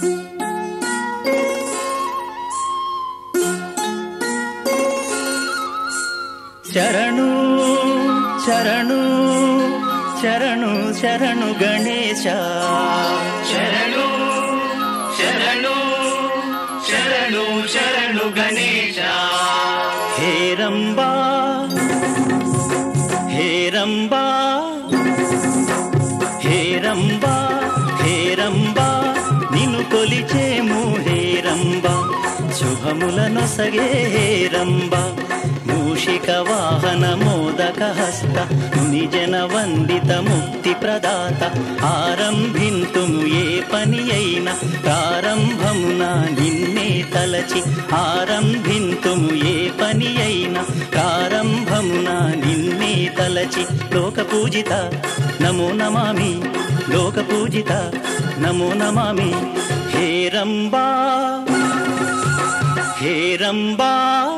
శరణు శరణు శరణు శరణు గణేశ శరణు శరణు శరణు శరణు గణేశ హేరంబా హేరంబా హేరంబా హేరంబా నిన్ను కొలిచేము హేరంబా శుభములనొసగే హేరంబా మూషిక వాహన మోదక హస్త ముని జన వందిత ముక్తి ప్రదాత ఆరంభింతుము ఏ పని అయినా ప్రారంభమున నిన్నే తలచి ఆరంభింతుము ఏ పని అయినా ప్రారంభమున నిన్నే తలచి లోక పూజిత నమో నమామి లోక పూజిత నమో నమామి హేరంబా హేరంబా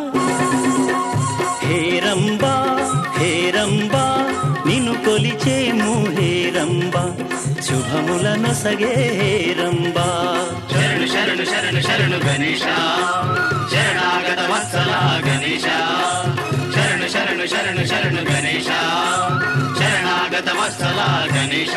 హేరంబా హేరంబా నిన్ను కొలిచేము హేరంబా శుభములను సగే హేరంబా శరణు శరణు శరణు శరణు గణేశ శరణాగత వత్సల గణేశ శరణు శరణు శరణు శరణు గణేశ శరణాగత వత్సల గణేశ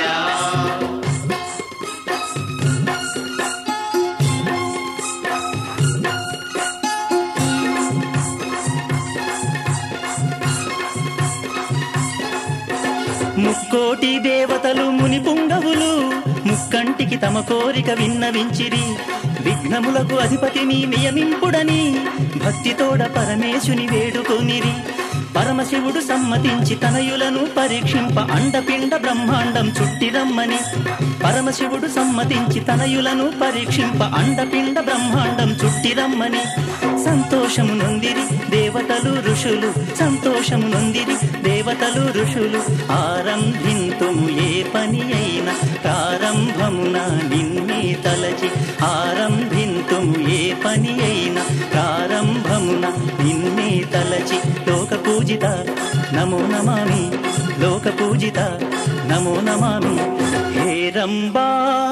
ముక్కోటి దేవతలు ముని పుంగవులు ముక్కంటికి తమ కోరిక విన్నవించిరి విఘ్నములకు అధిపతిని నియమింపుడని భక్తితోడ పరమేశుని వేడుకొనిరి పరమశివుడు సమ్మతించి తనయులను పరీక్షింప అండపిండ బ్రహ్మాండం చుట్టిరమ్మని పరమశివుడు సమ్మతించి తనయులను పరీక్షింప అండపిండ బ్రహ్మాండం చుట్టిరమ్మని సంతోషము నొందిరి దేవతలు ఋషులు సంతోషము నొందిరి దేవతలు ఋషులు ఆరంభింతుము ఏ పని అయినా ప్రారంభమున నిన్నే తలచి ఆరంభింతుము ఏ పని అయినా ప్రారంభమున నిన్నే తలచి లోక పూజిత నమో నమామి లోక పూజిత నమో నమామి హేరంబా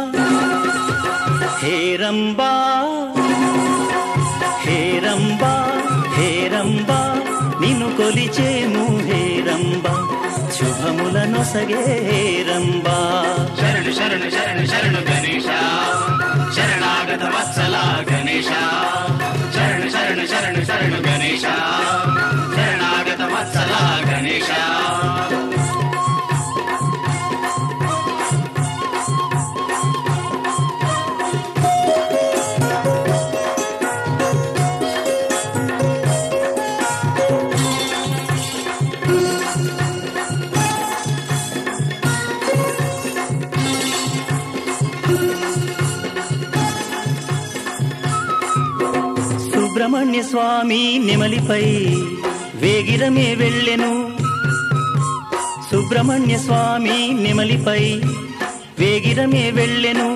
హేరంబా హేరంబా హేరంబా నిన్ను కొలిచేము హేరంబా శుభములను సగే హేరంబా శరణు శరణు శరణు శరణు గణేశ శరణాగత వత్సల గణేశ శరణు శరణు శరణు శరణు గణేశ శరణాగత వత్సల గణేశ సుబ్రహ్మణ్య స్వామి నెమలిపై వేగిరమే వెళ్ళెను సుబ్రహ్మణ్య స్వామి నెమలిపై వేగిరమే వెళ్ళెను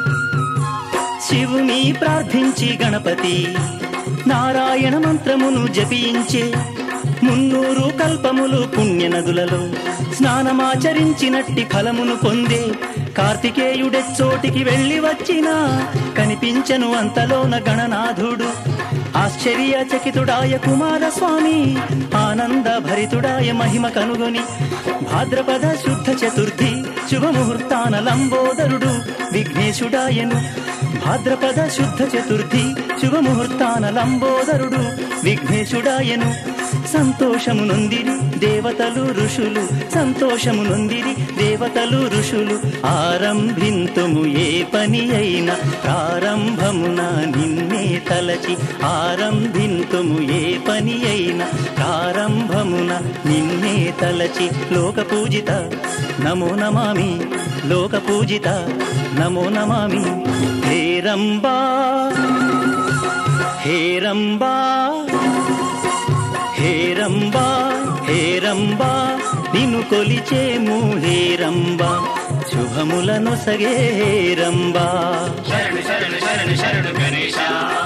శివుని ప్రార్థించి గణపతి నారాయణ మంత్రమును జపించే మున్నూరు కల్పములు పుణ్య నదులలో స్నానమాచరించినట్టి ఫలమును పొందే కార్తికేయుడెచ్చోటికి వెళ్ళి వచ్చినా కనిపించను అంతలోన గణనాథుడు ఆశ్చర్యచకితుడాయ కుమారస్వామి ఆనంద భరితుడాయ మహిమ కనుగొని భాద్రపద శుద్ధ చతుర్థి శుభముహూర్తాన లంబోదరుడు విఘ్నేశుడాయను భాద్రపద శుద్ధ చతుర్థి శుభముహూర్తాన లంబోదరుడు విఘ్నేశుడాయను సంతోషము నొందిరి దేవతలు ఋషులు సంతోషము నొందిరి దేవతలు ఋషులు ఆరంభింతుము ఏ పని అయినా ప్రారంభమున నిన్నే తలచి ఆరంభింతుము ఏ పని అయినా ప్రారంభమున నిన్నే తలచి లోక పూజిత నమో నమామి లోక పూజిత నమో నమామి హేరంబా హేరంబా హేరంబా హేరంబా నిన్ను కొలిచేము హేరంబా శుభములను సగే హేరంబా శరణు శరణు శరణు శరణు గణేశ